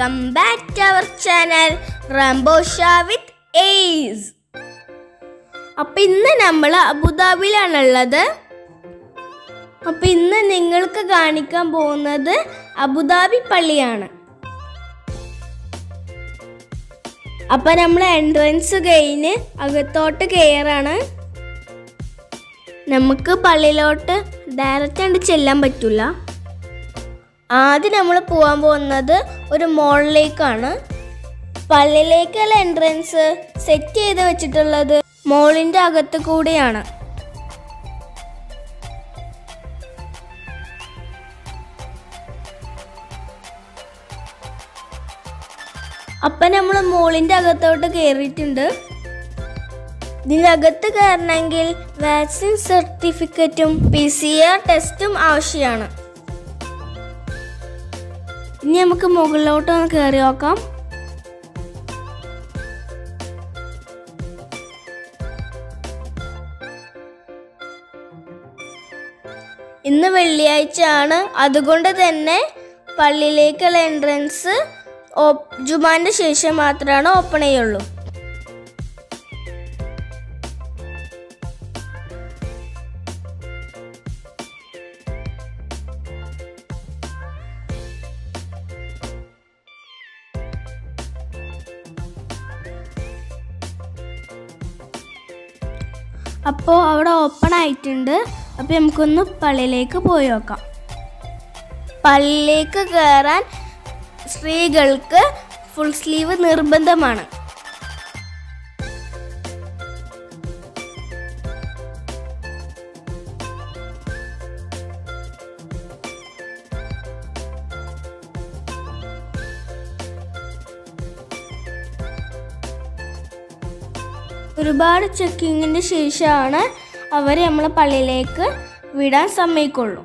welcome back to our channel റംബോ ഷാ with എയ്സ് അപ്പം ഇന്ന് നമ്മൾ അബുദാബിയിലാണുള്ളത് അപ്പം ഇന്ന് നിങ്ങൾക്ക് കാണിക്കാൻ പോകുന്നത് അബുദാബി പള്ളിയാണ് അപ്പം നമ്മൾ എൻട്രൻസ് കഴിഞ്ഞ് അകത്തോട്ട് കയറാണ് നമുക്ക് പള്ളിയിലോട്ട് ഡയറക്റ്റ് ആയിട്ട് ചെല്ലാൻ പറ്റില്ല ആദ്യം നമ്മൾ പോകാൻ പോകുന്നത് ഒരു മോളിലേക്കാണ് പള്ളിയിലേക്കുള്ള എൻട്രൻസ് സെറ്റ് ചെയ്ത് വെച്ചിട്ടുള്ളത് മോളിൻ്റെ അകത്ത് കൂടിയാണ് അപ്പം നമ്മൾ മോളിൻ്റെ അകത്തോട്ട് കയറിയിട്ടുണ്ട് ഇതിനകത്ത് കയറണമെങ്കിൽ വാക്സിൻ സർട്ടിഫിക്കറ്റും പി സി ആർ ടെസ്റ്റും ആവശ്യമാണ് ഇനി നമുക്ക് മുകളിലോട്ട് ഒന്ന് കയറി നോക്കാം ഇന്ന് വെള്ളിയാഴ്ച ആണ് അതുകൊണ്ട് തന്നെ പള്ളിയിലേക്കുള്ള എൻട്രൻസ് ജുമാന്റെ ശേഷം മാത്രമാണ് ഓപ്പൺ ചെയ്യുള്ളൂ അപ്പോൾ അവിടെ ഓപ്പൺ ആയിട്ടുണ്ട് അപ്പോൾ നമുക്കൊന്ന് പള്ളിയിലേക്ക് പോയി നോക്കാം പള്ളിയിലേക്ക് കയറാൻ സ്ത്രീകൾക്ക് ഫുൾ സ്ലീവ് നിർബന്ധമാണ് ഒരുപാട് ചെക്കിങ്ങിന് ശേഷമാണ് അവർ നമ്മളെ പള്ളിയിലേക്ക് വിടാൻ സമ്മതിക്കുള്ളൂ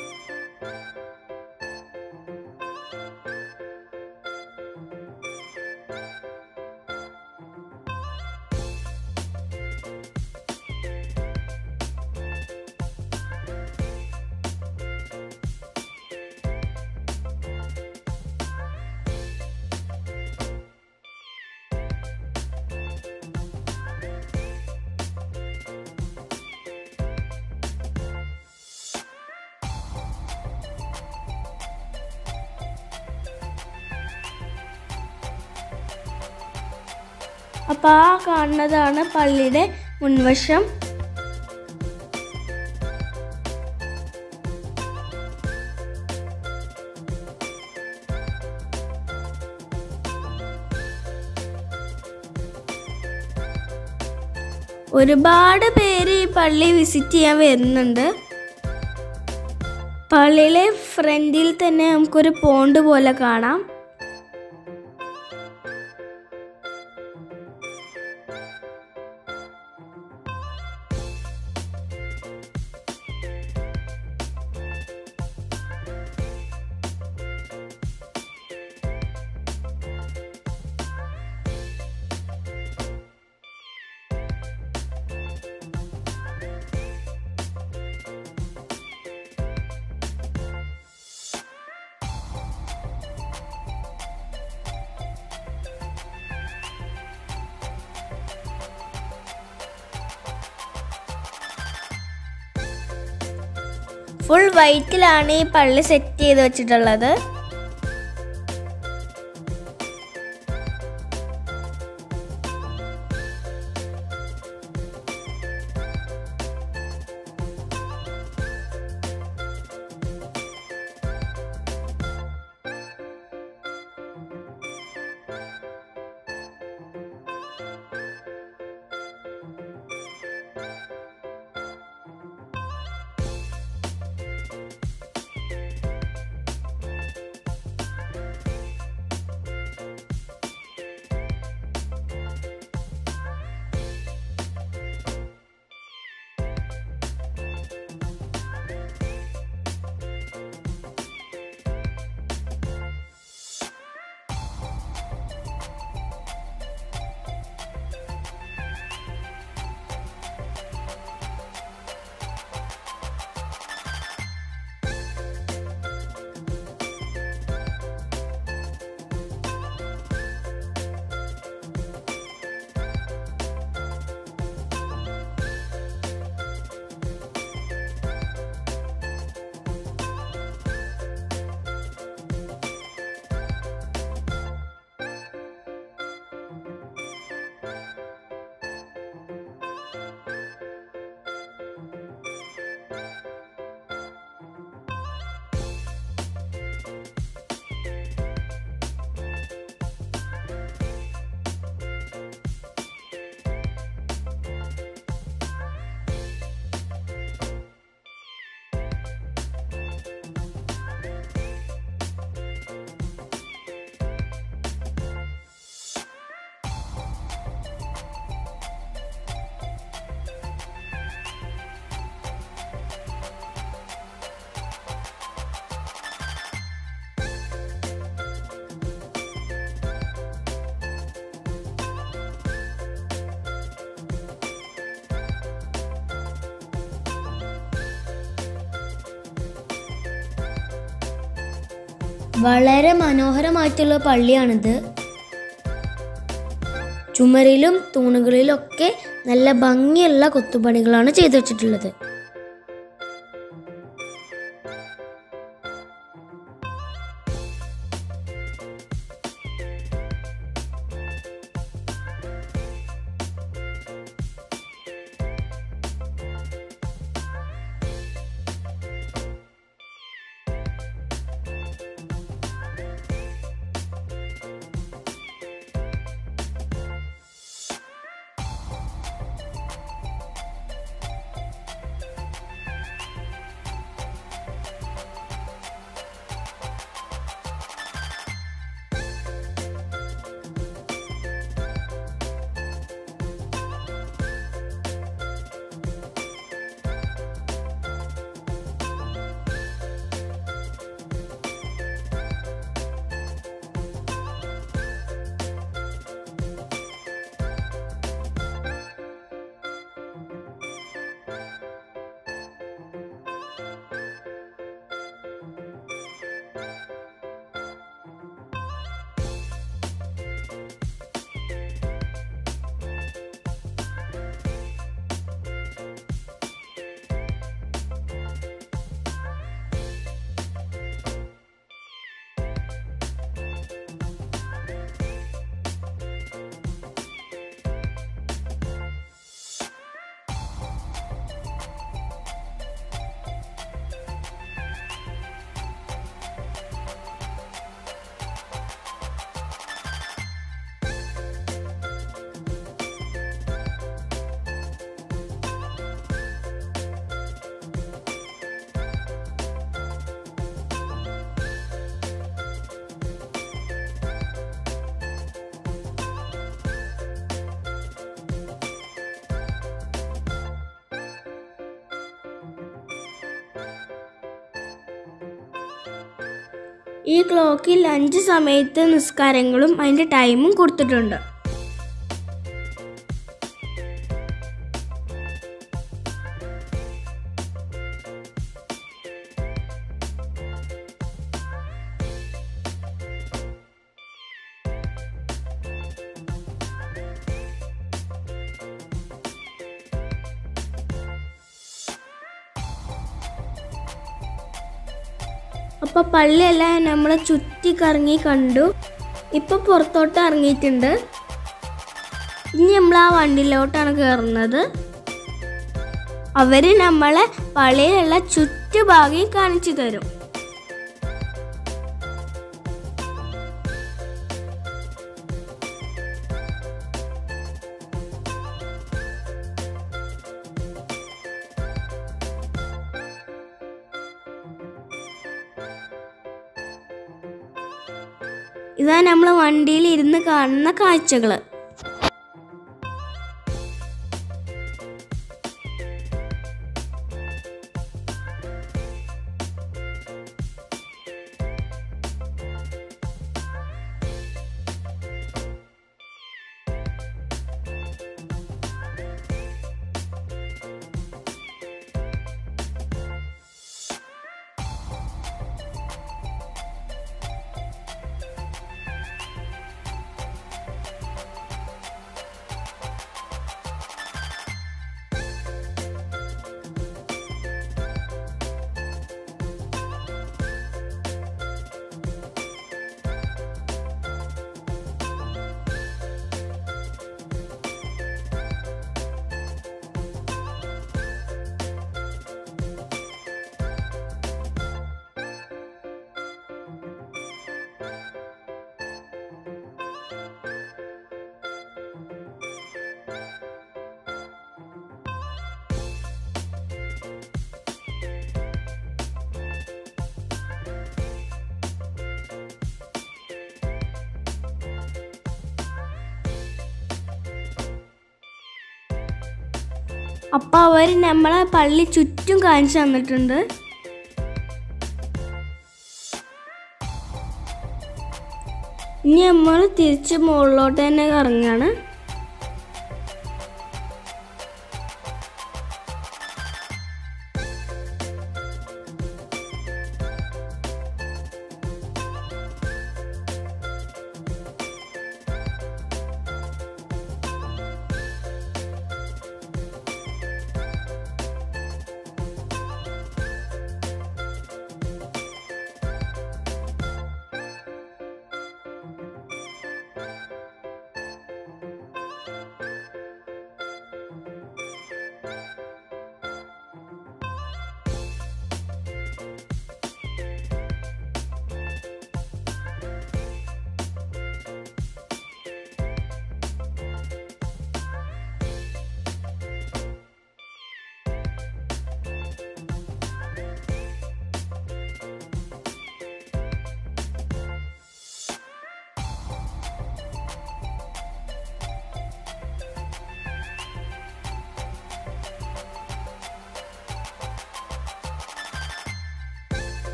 അപ്പോൾ ആ കാണുന്നതാണ് പള്ളിയുടെ മുൻവശം ഒരുപാട് പേര് ഈ പള്ളി വിസിറ്റ് ചെയ്യാൻ വരുന്നുണ്ട് പള്ളിയിലെ ഫ്രണ്ടിൽ തന്നെ നമുക്കൊരു പോണ്ട് പോലെ കാണാം ഫുൾ വൈറ്റിലാണ് ഈ പള്ളി സെറ്റ് ചെയ്ത് വെച്ചിട്ടുള്ളത് വളരെ മനോഹരമായിട്ടുള്ള പള്ളിയാണിത് ചുമരിലും തൂണുകളിലൊക്കെ നല്ല ഭംഗിയുള്ള കൊത്തുപണികളാണ് ചെയ്തു വെച്ചിട്ടുള്ളത് ഈ ക്ലോക്കിൽ അഞ്ച് സമയത്ത് നിസ്കാരങ്ങളും അതിൻ്റെ ടൈമും കൊടുത്തിട്ടുണ്ട് അപ്പോൾ പള്ളിയെല്ലാം നമ്മൾ ചുറ്റി കറങ്ങി കണ്ടു ഇപ്പോൾ പുറത്തോട്ട് ഇറങ്ങിയിട്ടുണ്ട് ഇനി നമ്മൾ ആ വണ്ടിയിലോട്ടാണ് കയറുന്നത് അവർ നമ്മളെ പള്ളിയിലുള്ള ചുറ്റുഭാഗം കാണിച്ചു തരും ഇതാ നമ്മൾ വണ്ടിയിൽ ഇരുന്ന് കാണുന്ന കാഴ്ചകൾ അപ്പോൾ അവർ നമ്മളെ പള്ളി ചുറ്റും കാണിച്ചു തന്നിട്ടുണ്ട് ഇനി നമ്മൾ തിരിച്ച് മുകളിലോട്ട് തന്നെ കറങ്ങാണ്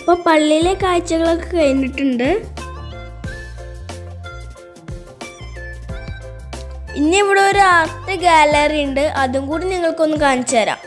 അപ്പോൾ പള്ളിയിലെ കാഴ്ചകളൊക്കെ കഴിഞ്ഞിട്ടുണ്ട് ഇനി ഇവിടെ ഒരു ആർട്ട് ഗാലറി ഉണ്ട് അതും കൂടി നിങ്ങൾക്കൊന്ന് കാണിച്ചു തരാം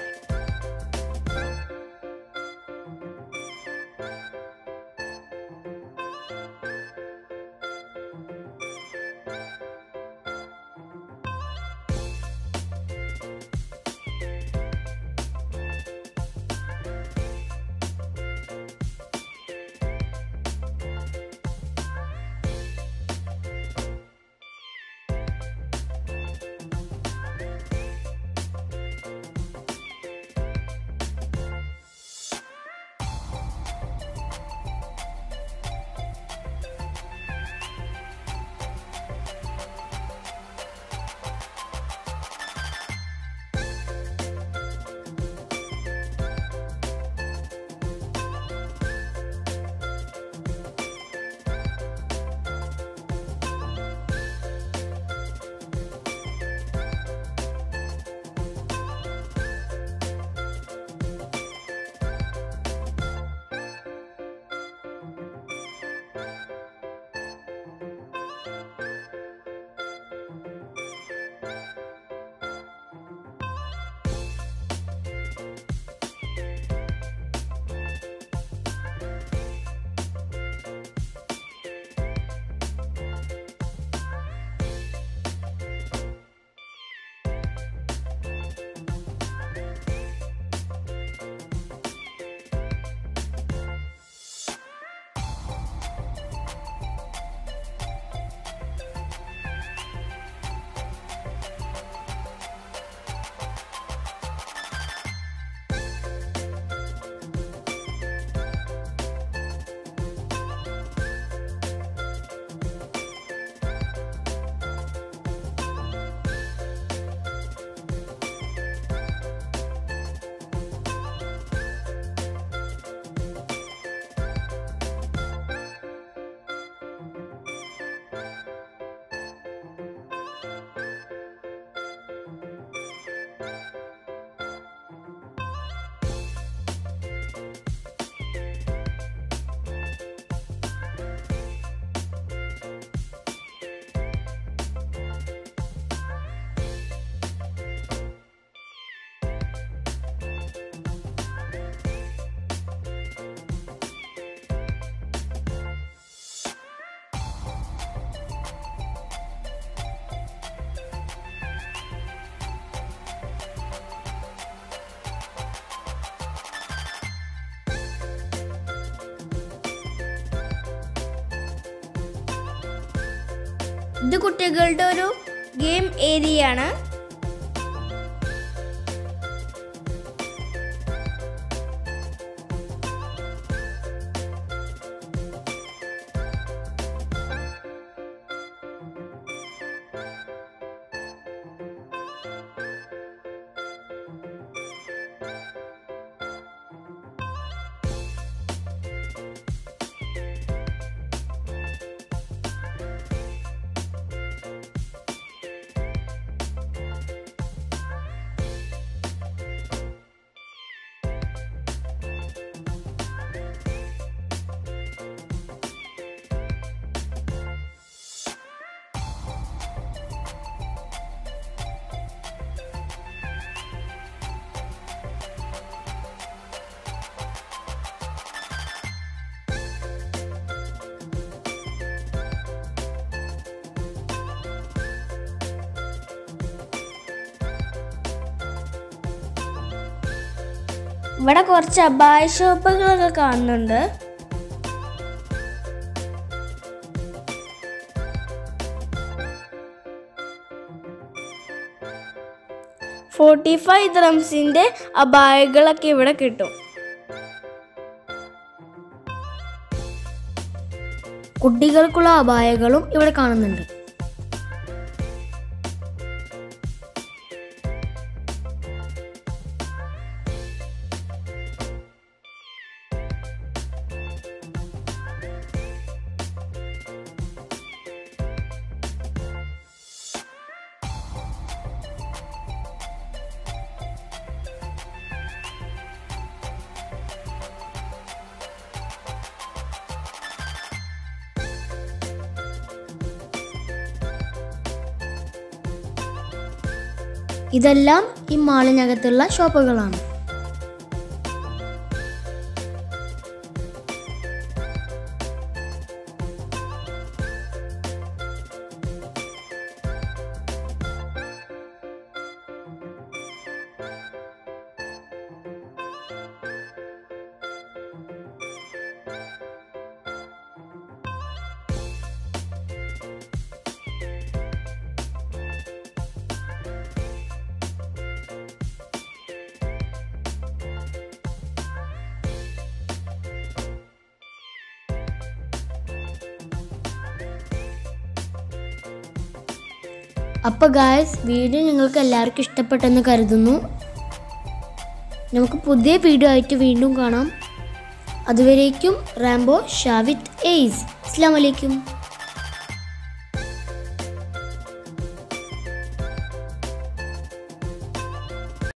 ഇത് കുട്ടികളുടെ ഒരു ഗെയിം ഏരിയ ആണ് ഇവിടെ കുറച്ച് അബായ ഷോപ്പുകളൊക്കെ കാണുന്നുണ്ട് ഫോർട്ടി ഫൈവ് ദ്രംസിന്റെ അബായകളൊക്കെ ഇവിടെ കിട്ടും കുട്ടികൾക്കുള്ള അപായകളും ഇവിടെ കാണുന്നുണ്ട് ഇതെല്ലാം ഈ മാളിനകത്തുള്ള ഷോപ്പുകളാണ് അപ്പോൾ ഗായ്സ് വീഡിയോ നിങ്ങൾക്ക് എല്ലാവർക്കും ഇഷ്ടപ്പെട്ടെന്ന് കരുതുന്നു നമുക്ക് പുതിയ വീഡിയോ ആയിട്ട് വീണ്ടും കാണാം അതുവരേക്കും റാംബോ ഷാവിത്ത് എയ്സ് അസ്സാം വലൈക്കും